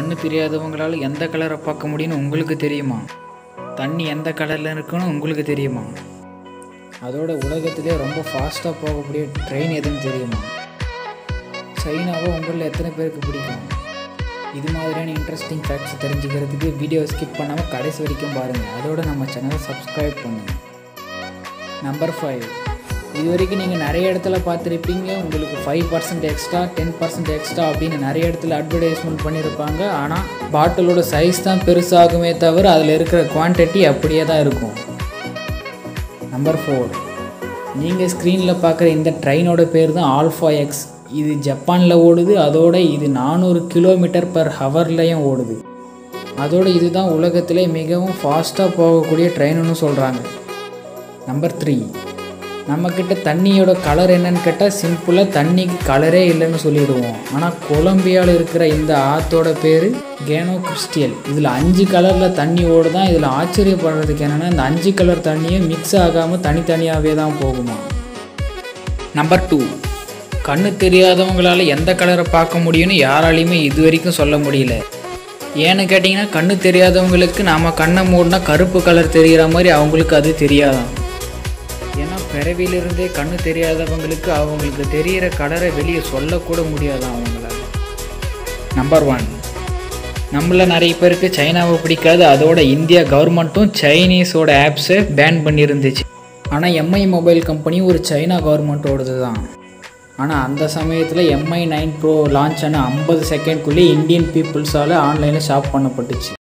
கண்ணு தெரியாதவங்களால எந்த கலரை பார்க்க முடியும்னு உங்களுக்கு தெரியுமா தண்ணி எந்த கலரில் இருக்குன்னு உங்களுக்கு தெரியுமா அதோட உலகத்திலே ரொம்ப ஃபாஸ்ட்டாக போகக்கூடிய ட்ரெயின் எதுன்னு தெரியுமா சைனாவை உங்களில் எத்தனை பேருக்கு பிடிக்கும் இது மாதிரியான இன்ட்ரெஸ்டிங் ஃபேக்ட்ஸ் தெரிஞ்சுக்கிறதுக்கு வீடியோ ஸ்கிப் பண்ணாமல் கடைசி வரைக்கும் பாருங்கள் அதோட நம்ம சேனலை சப்ஸ்கிரைப் பண்ணுங்கள் நம்பர் ஃபைவ் இது வரைக்கும் நீங்கள் நிறைய இடத்துல பார்த்துருப்பீங்க உங்களுக்கு five percent extra ten percent extra அப்படின்னு நிறைய இடத்துல அட்வர்டைஸ்மெண்ட் பண்ணியிருப்பாங்க ஆனால் பாட்டிலோட சைஸ் தான் பெருசாகுமே தவிர அதில் இருக்கிற குவான்டிட்டி அப்படியே தான் இருக்கும் நம்பர் ஃபோர் நீங்கள் ஸ்க்ரீனில் பார்க்குற இந்த ட்ரெயினோட பேர் தான் ஆல்ஃபா எக்ஸ் இது ஜப்பானில் ஓடுது அதோட இது நானூறு கிலோமீட்டர் பர் ஹவர்லையும் ஓடுது அதோட இதுதான் உலகத்திலே மிகவும் ஃபாஸ்ட்டாக போகக்கூடிய ட்ரெயின்னு சொல்கிறாங்க நம்பர் த்ரீ நம்மக்கிட்ட தண்ணியோட கலர் என்னன்னு கேட்டால் சிம்பிளாக தண்ணிக்கு கலரே இல்லைன்னு சொல்லிடுவோம் ஆனால் கொலம்பியாவில் இருக்கிற இந்த ஆற்றோட பேர் கேனோ கிறிஸ்டியல் இதில் அஞ்சு கலரில் தண்ணி ஓடுதான் இதில் ஆச்சரியப்படுறதுக்கு என்னென்னா இந்த அஞ்சு கலர் தண்ணியே மிக்ஸ் ஆகாமல் தனித்தனியாகவே தான் போகுமா நம்பர் டூ கண்ணு தெரியாதவங்களால எந்த கலரை பார்க்க முடியும்னு யாராலையுமே இது வரைக்கும் சொல்ல முடியல ஏன்னு கேட்டிங்கன்னா கண்ணு தெரியாதவங்களுக்கு நாம் கண்ணை மூடினா கருப்பு கலர் தெரிகிற மாதிரி அவங்களுக்கு அது தெரியாதான் ஏன்னா பிறவிலிருந்தே கண்ணு தெரியாதவங்களுக்கு அவங்களுக்கு தெரிகிற கலரை வெளியே சொல்லக்கூட முடியாதான் அவங்களால நம்பர் ஒன் நம்மள நிறைய பேருக்கு சைனாவை பிடிக்காது அதோட இந்தியா கவர்மெண்ட்டும் சைனீஸோட ஆப்ஸை பேன் பண்ணியிருந்துச்சு ஆனால் எம்ஐ மொபைல் கம்பெனி ஒரு சைனா கவர்மெண்ட்டோடது தான் ஆனால் அந்த சமயத்தில் எம்ஐ நைன் ப்ரோ லான்ச் ஆன ஐம்பது செகண்ட்குள்ளேயே இந்தியன் பீப்புள்ஸால் ஆன்லைனில் ஷாப் பண்ணப்பட்டுச்சு